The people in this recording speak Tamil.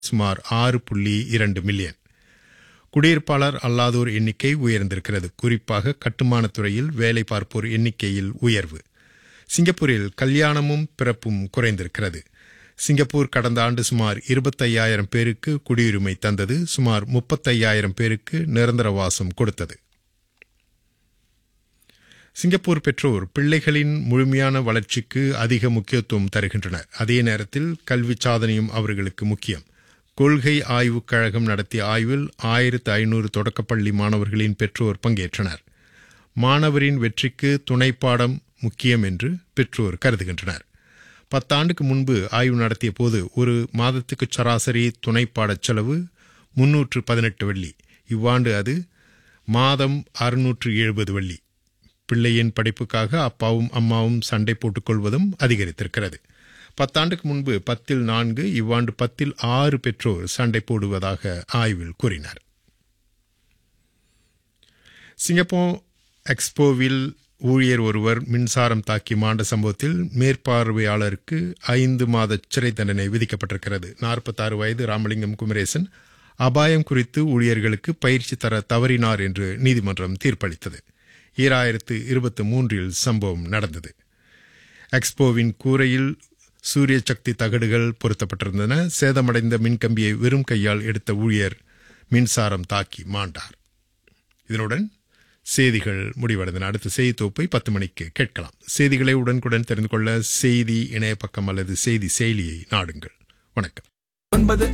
சுமார் ஆறு புள்ளி இரண்டு மில்லியன் குடியிருப்பாளர் அல்லாதோர் எண்ணிக்கை உயர்ந்திருக்கிறது குறிப்பாக கட்டுமானத் துறையில் வேலை பார்ப்போர் எண்ணிக்கையில் உயர்வு சிங்கப்பூரில் கல்யாணமும் பிறப்பும் குறைந்திருக்கிறது சிங்கப்பூர் கடந்த ஆண்டு சுமார் இருபத்தையாயிரம் பேருக்கு குடியுரிமை தந்தது சுமார் முப்பத்தையாயிரம் பேருக்கு நிரந்தர வாசம் கொடுத்தது சிங்கப்பூர் பெற்றோர் பிள்ளைகளின் முழுமையான வளர்ச்சிக்கு அதிக முக்கியத்துவம் தருகின்றனர் அதே நேரத்தில் கல்வி சாதனையும் அவர்களுக்கு முக்கியம் கொள்கை ஆய்வுக் கழகம் நடத்திய ஆய்வில் ஆயிரத்து ஐநூறு தொடக்கப்பள்ளி மாணவர்களின் பெற்றோர் பங்கேற்றனர் மாணவரின் வெற்றிக்கு துணைப்பாடம் முக்கியம் என்று பெற்றோர் கருதுகின்றனர் பத்தாண்டுக்கு முன்பு ஆய்வு நடத்திய போது ஒரு மாதத்துக்கு சராசரி துணைப்பாடச் செலவு முன்னூற்று பதினெட்டு வெள்ளி இவ்வாண்டு அது மாதம் அறுநூற்று எழுபது வெள்ளி பிள்ளையின் படிப்புக்காக அப்பாவும் அம்மாவும் சண்டை போட்டுக் கொள்வதும் அதிகரித்திருக்கிறது பத்தாண்டுக்கு முன்பு பத்தில் நான்கு இவ்வாண்டு பத்தில் ஆறு பெற்றோர் சண்டை போடுவதாக ஆய்வில் கூறினார் சிங்கப்பூர் எக்ஸ்போவில் ஊழியர் ஒருவர் மின்சாரம் தாக்கி மாண்ட சம்பவத்தில் மேற்பார்வையாளருக்கு ஐந்து மாத சிறை தண்டனை விதிக்கப்பட்டிருக்கிறது நாற்பத்தாறு வயது ராமலிங்கம் குமரேசன் அபாயம் குறித்து ஊழியர்களுக்கு பயிற்சி தர தவறினார் என்று நீதிமன்றம் தீர்ப்பளித்தது ஈராயிரத்து இருபத்தி மூன்றில் சம்பவம் நடந்தது எக்ஸ்போவின் கூரையில் சூரிய சக்தி தகடுகள் பொருத்தப்பட்டிருந்தன சேதமடைந்த மின்கம்பியை வெறும் கையால் எடுத்த ஊழியர் மின்சாரம் தாக்கி மாண்டார் இதனுடன் செய்திகள் முடிவடைந்தன அடுத்த செய்தி தொகுப்பை பத்து மணிக்கு கேட்கலாம் செய்திகளை உடனுக்குடன் தெரிந்து கொள்ள செய்தி இணைய பக்கம் அல்லது செய்தி செயலியை நாடுங்கள் வணக்கம் ஒன்பது